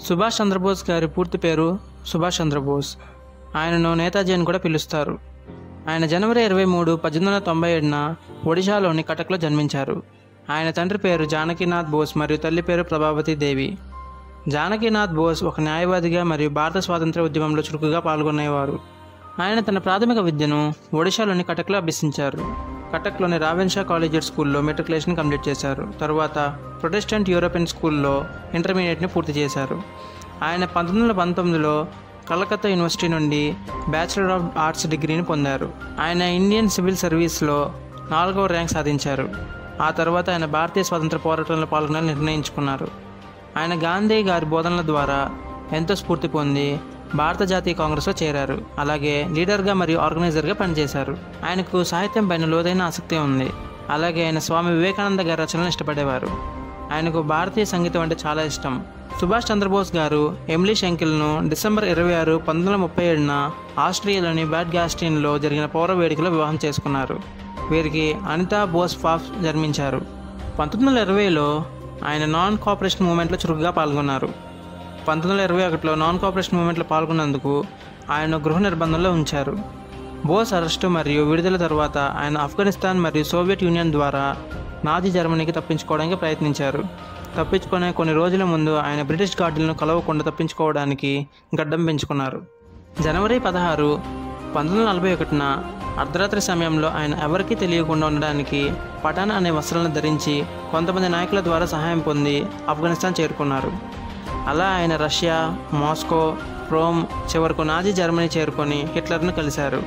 సుభాష్ చంద్రబోస్ గారి పూర్తి పేరు సుభాష్ చంద్రబోస్ ఆయనను నేతాజీ అని కూడా పిలుస్తారు ఆయన జనవరి ఇరవై మూడు పద్దెనిమిది వందల తొంభై ఏడున ఒడిశాలోని కటక్లో జన్మించారు ఆయన తండ్రి పేరు జానకీనాథ్ బోస్ మరియు తల్లి పేరు ప్రభావతి దేవి జానకీనాథ్ బోస్ ఒక న్యాయవాదిగా మరియు భారత స్వాతంత్ర ఉద్యమంలో చురుకుగా పాల్గొనేవారు ఆయన తన ప్రాథమిక విద్యను ఒడిశాలోని కటక్లో అభ్యసించారు కటక్లోని రావెన్షా కాలేజియట్ స్కూల్లో మెట్రికులేషన్ కంప్లీట్ చేశారు తరువాత ప్రొటెస్టెంట్ యూరోపియన్ స్కూల్లో ఇంటర్మీడియట్ని పూర్తి చేశారు ఆయన పంతొమ్మిది వందల పంతొమ్మిదిలో కలకత్తా యూనివర్సిటీ నుండి బ్యాచిలర్ ఆఫ్ ఆర్ట్స్ డిగ్రీని పొందారు ఆయన ఇండియన్ సివిల్ సర్వీస్లో నాలుగవ ర్యాంక్ సాధించారు ఆ తర్వాత ఆయన భారతీయ స్వాతంత్ర పోరాటంలో పాల్గొనాలని నిర్ణయించుకున్నారు ఆయన గాంధీ గారి బోధనల ద్వారా ఎంతో స్ఫూర్తి పొంది భారత జాతీయ కాంగ్రెస్లో చేరారు అలాగే లీడర్గా మరియు ఆర్గనైజర్గా పనిచేశారు ఆయనకు సాహిత్యం పైన లోతైన ఆసక్తి ఉంది అలాగే ఆయన స్వామి వివేకానంద గారి రచనలను ఇష్టపడేవారు ఆయనకు భారతీయ సంగీతం అంటే చాలా ఇష్టం సుభాష్ చంద్రబోస్ గారు ఎమిలీ షెంకిల్ను డిసెంబర్ ఇరవై ఆరు పంతొమ్మిది వందల ముప్పై ఏడున ఆస్ట్రియాలోని బ్యాడ్ గాస్టిన్లో జరిగిన పౌర వేడుకలో వివాహం చేసుకున్నారు వీరికి అనితా బోస్ ఫాఫ్ జన్మించారు పంతొమ్మిది వందల ఇరవైలో ఆయన నాన్ కోఆపరేషన్ మూమెంట్లో చురుకుగా పాల్గొన్నారు పంతొమ్మిది వందల ఇరవై ఒకటిలో నాన్ కోఆపరేషన్ మూమెంట్లో పాల్గొన్నందుకు ఆయన గృహ నిర్బంధంలో ఉంచారు బోస్ అరెస్టు మరియు విడుదల తర్వాత ఆయన ఆఫ్ఘనిస్తాన్ మరియు సోవియట్ యూనియన్ ద్వారా నాజీ జర్మనీకి తప్పించుకోవడానికి ప్రయత్నించారు తప్పించుకునే కొన్ని రోజుల ముందు ఆయన బ్రిటిష్ గార్డులను కలవకుండా తప్పించుకోవడానికి గడ్డం పెంచుకున్నారు జనవరి పదహారు పంతొమ్మిది వందల నలభై ఒకటిన అర్ధరాత్రి సమయంలో ఆయన ఎవరికీ తెలియకుండా ఉండడానికి పఠాన్ అనే వస్త్రాలను ధరించి కొంతమంది నాయకుల ద్వారా సహాయం పొంది ఆఫ్ఘనిస్తాన్ చేరుకున్నారు అలా ఆయన రష్యా మాస్కో రోమ్ చివరకు నాజీ జర్మనీ చేరుకొని హిట్లర్ను కలిశారు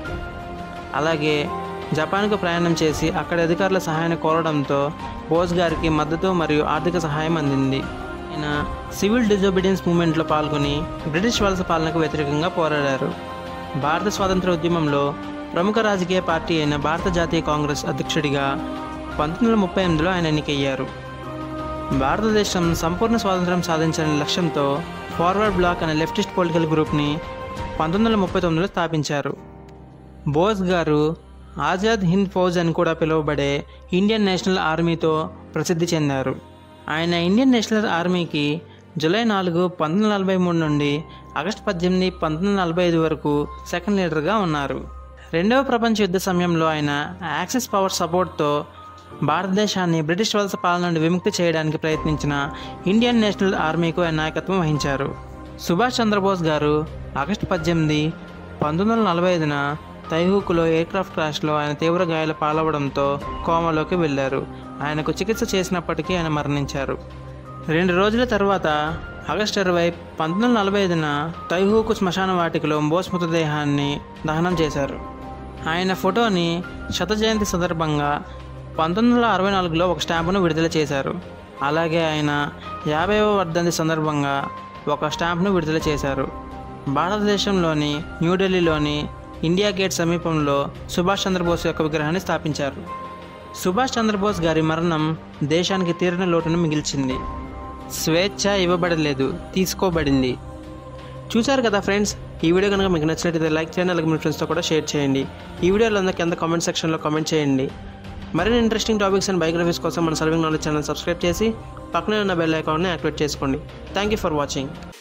అలాగే జపాన్కు ప్రయాణం చేసి అక్కడి అధికారుల సహాయాన్ని కోరడంతో బోస్ గారికి మద్దతు మరియు ఆర్థిక సహాయం అందింది ఆయన సివిల్ డిజోబీడియన్స్ మూమెంట్లో పాల్గొని బ్రిటిష్ వలస పాలనకు వ్యతిరేకంగా పోరాడారు భారత స్వాతంత్ర ఉద్యమంలో ప్రముఖ రాజకీయ పార్టీ అయిన భారత జాతీయ కాంగ్రెస్ అధ్యక్షుడిగా పంతొమ్మిది వందల ముప్పై ఎనిమిదిలో ఆయన ఎన్నికయ్యారు భారతదేశం సంపూర్ణ స్వాతంత్రం సాధించాలనే లక్ష్యంతో ఫార్వర్డ్ బ్లాక్ అనే లెఫ్టిస్ట్ పొలిటికల్ గ్రూప్ని పంతొమ్మిది వందల ముప్పై తొమ్మిదిలో స్థాపించారు బోస్ గారు ఆజాద్ హింద్ ఫౌజ్ అని కూడా పిలువబడే ఇండియన్ నేషనల్ ఆర్మీతో ప్రసిద్ధి చెందారు ఆయన ఇండియన్ నేషనల్ ఆర్మీకి జూలై నాలుగు పంతొమ్మిది వందల నలభై మూడు నుండి ఆగస్టు పద్దెనిమిది పంతొమ్మిది వందల నలభై ఐదు వరకు సెకండ్ లీడర్గా ఉన్నారు రెండవ ప్రపంచ యుద్ధ సమయంలో ఆయన యాక్సిస్ పవర్ సపోర్ట్తో భారతదేశాన్ని బ్రిటిష్ వలస పాలన నుండి విముక్తి చేయడానికి ప్రయత్నించిన ఇండియన్ నేషనల్ ఆర్మీకు ఆయన నాయకత్వం వహించారు సుభాష్ చంద్రబోస్ గారు ఆగస్టు పద్దెనిమిది పంతొమ్మిది వందల నలభై ఐదున తైహూకులో ఎయిర్క్రాఫ్ట్ క్రాష్లో ఆయన తీవ్ర గాయాలు పాలవడంతో కోమాలోకి వెళ్ళారు ఆయనకు చికిత్స చేసినప్పటికీ ఆయన మరణించారు రెండు రోజుల తర్వాత ఆగస్టు ఇరవై పంతొమ్మిది వందల నలభై ఐదున తైహూకు శ్మశాన వాటికలో బోస్ మృతదేహాన్ని దహనం చేశారు ఆయన ఫోటోని శత జయంతి సందర్భంగా పంతొమ్మిది వందల అరవై నాలుగులో ఒక స్టాంపును విడుదల చేశారు అలాగే ఆయన యాభైవ వర్ధంతి సందర్భంగా ఒక స్టాంప్ను విడుదల చేశారు భారతదేశంలోని న్యూఢిల్లీలోని ఇండియా గేట్ సమీపంలో సుభాష్ చంద్రబోస్ యొక్క విగ్రహాన్ని స్థాపించారు సుభాష్ చంద్రబోస్ గారి మరణం దేశానికి తీరని లోటును మిగిల్చింది స్వేచ్ఛ ఇవ్వబడలేదు తీసుకోబడింది చూశారు కదా ఫ్రెండ్స్ ఈ వీడియో కనుక మీకు నచ్చినట్లయితే లైక్ చేయండి అలాగే మీ ఫ్రెండ్స్తో కూడా షేర్ చేయండి ఈ వీడియోలో అందరికీ కింద కామెంట్ సెక్షన్లో కామెంట్ చేయండి మరిన్ని ఇంట్రెస్టింగ్ టాపిక్స్ అండ్ బయోగ్రఫీస్ కోసం మన సర్వింగ్ నాలెడ్జ్ ఛానల్ సబ్స్క్రైబ్ చేసి పక్కనే ఉన్న బెల్ ఐకాన్ని యాక్టివేట్ చేసుకోండి థ్యాంక్ యూ ఫర్ వాచింగ్